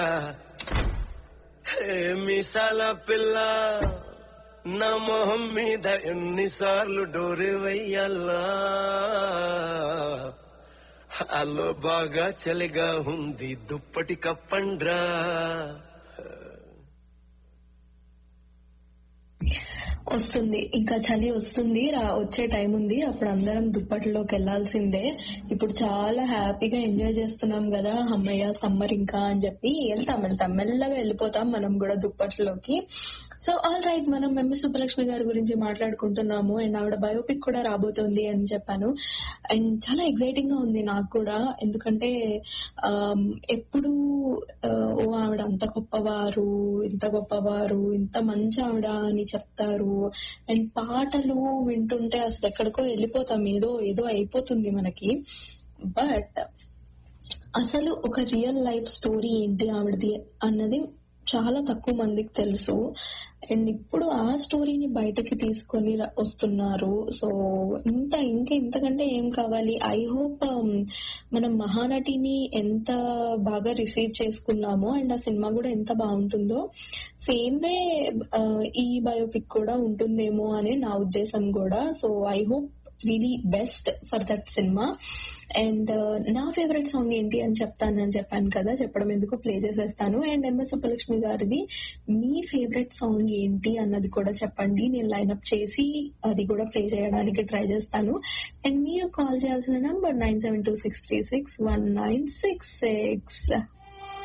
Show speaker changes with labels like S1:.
S1: హే మీసాల పిల్ల నా మొహం మీద ఎన్నిసార్లు డోరి వెయ్యాలా అల్లో బాగా చలిగా ఉంది దుప్పటి కప్పండ్రా
S2: వస్తుంది ఇంకా చలి వస్తుంది రా వచ్చే టైం ఉంది అప్పుడు అందరం దుప్పట్లోకి వెళ్లాల్సిందే ఇప్పుడు చాలా హ్యాపీగా ఎంజాయ్ చేస్తున్నాం కదా అమ్మయ్య సమ్మర్ ఇంకా అని చెప్పి వెళ్తాం వెళ్తాం మెల్లగా వెళ్ళిపోతాం మనం కూడా దుప్పట్లోకి సో ఆల్ రైట్ మనం ఎంఎస్ సుబ్బలక్ష్మి గారి గురించి మాట్లాడుకుంటున్నాము అండ్ ఆవిడ బయోపిక్ కూడా రాబోతోంది అని చెప్పాను అండ్ చాలా ఎక్సైటింగ్ గా ఉంది నాకు కూడా ఎందుకంటే ఆమ్, ఎప్పుడు ఆ, ఓ ఆవిడ అంత గొప్పవారు ఇంత గొప్పవారు ఇంత మంచి ఆవిడ అని చెప్తారు అండ్ పాటలు వింటుంటే అసలు ఎక్కడికో వెళ్ళిపోతాం ఏదో ఏదో అయిపోతుంది మనకి బట్ అసలు ఒక రియల్ లైఫ్ స్టోరీ ఏంటి ఆవిడది అన్నది చాలా తక్కువ మందికి తెలుసు అండ్ ఇప్పుడు ఆ స్టోరీని బయటకి తీసుకొని ర- వస్తున్నారు సో ఇంత ఇంకా ఇంతకంటే ఏం కావాలి ఐ హోప్ మనం మహానటిని ఎంత బాగా రిసీవ్ చేసుకున్నామో అండ్ ఆ సినిమా కూడా ఎంత బాగుంటుందో సేమ్ వే ఈ బయోపిక్ కూడా ఉంటుందేమో అనే నా ఉద్దేశం కూడా so I hope really best for that cinema and నా ఫేవరెట్ సాంగ్ ఏంటి అని చెప్తానని చెప్పాను కదా చెప్పడం ఎందుకు ప్లే చేసేస్తాను అండ్ ఎంఎస్ సుబ్బలక్ష్మి గారిది మీ ఫేవరెట్ సాంగ్ ఏంటి అన్నది కూడా చెప్పండి నేను లైన్అప్ చేసి అది కూడా ప్లే చేయడానికి ట్రై చేస్తాను అండ్ మీరు కాల్ చేయాల్సిన number nine seven two six three six one nine six six